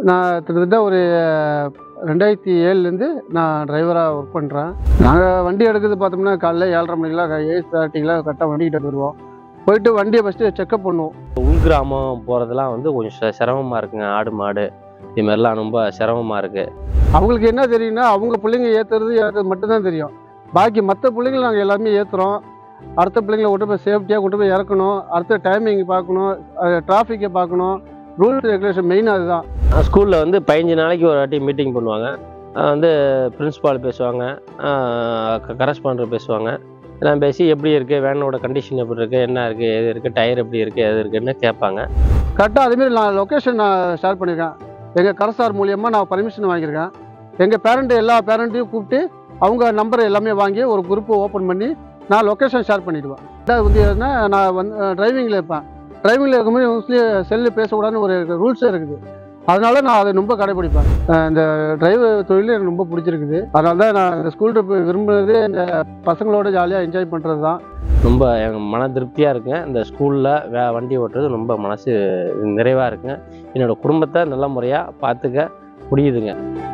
நான் கிட்டத்தட்ட ஒரு ரெண்டாயிரத்தி ஏழுலேருந்து நான் டிரைவராக ஒர்க் பண்ணுறேன் நாங்கள் வண்டி எடுக்கிறது பார்த்தோம்னா காலைல ஏழரை மணிக்கெலாம் ஏழு தேர்ட்டிக்கெலாம் கரெக்டாக வண்டிக்கிட்ட போயிடுவோம் போயிட்டு வண்டியை ஃபஸ்ட்டு செக்கப் பண்ணுவோம் உள்கிராமம் போகிறதுலாம் வந்து கொஞ்சம் சிர- சிரமமா இருக்குங்க ஆடு மாடு இது மாதிரிலாம் ரொம்ப சிரமமாக இருக்குது அவங்களுக்கு என்ன தெரியும்னா அவங்க பிள்ளைங்க ஏற்றுறது ஏற்றுறது மட்டும்தான் தெரியும் பாக்கி மற்ற பிள்ளைங்களை நாங்கள் எல்லாமே ஏற்றுறோம் அடுத்த பிள்ளைங்களை கொண்டு போய் சேஃப்டியாக கொண்டு போய் இறக்கணும் அடுத்த டைமிங் பார்க்கணும் டிராஃபிக்கை பார்க்கணும் ரூல்ஸ் ரெகுலேஷன் மெயின் அதுதான் ஸ்கூலில் வந்து பதினஞ்சு நாளைக்கு ஒரு வாட்டி மீட்டிங் பண்ணுவாங்க அஹ் வந்து பிரின்ஸ்பால் பேசுவாங்க கரஸ்பாண்டர் பேசுவாங்க எல்லாம் பேசி எப்படி இருக்குது வேனோட கண்டிஷன் எப்படி இருக்குது என்ன இருக்குது எது இருக்குது டயர் எப்படி இருக்குது எது இருக்குன்னு கேட்பாங்க கரெக்டாக அதேமாரி நான் லொக்கேஷன் நான் ஷேர் பண்ணியிருக்கேன் எங்கள் கரசார் மூலியமாக நான் பர்மிஷன் வாங்கியிருக்கேன் எங்கள் பேரண்ட்டு எல்லா பேரண்ட்டையும் கூப்பிட்டு அவங்க நம்பர் எல்லாமே வாங்கி ஒரு குரூப்பு ஓப்பன் பண்ணி நான் லொக்கேஷன் ஷேர் பண்ணிடுவேன் ரெண்டாவது வந்து எதுனா நான் வந்து டிரைவிங்கில் இருப்பேன் டிரைவிங்கில் இருக்கும்போது மோஸ்ட்லி செல்லு பேசக்கூடாதுன்னு ஒரு ரூல்ஸே இருக்குது அதனால நான் அதை ரொம்ப கடைப்பிடிப்பேன் அஹ் இந்த டிரைவர் தொழில் எனக்கு ரொம்ப பிடிச்சிருக்குது அதனால தான் நான் இந்த ஸ்கூல் ட்ரிப் விரும்புறது இந்த பசங்களோட ஜாலியாக என்ஜாய் பண்ணுறது தான் ரொம்ப எனக்கு மன திருப்தியாக இருக்குங்க இந்த ஸ்கூலில் வே வண்டி ஓட்டுறது ரொம்ப மனசு நிறைவாக இருக்குங்க என்னோடய குடும்பத்தை நல்ல முறையாக பார்த்துக்க முடியுதுங்க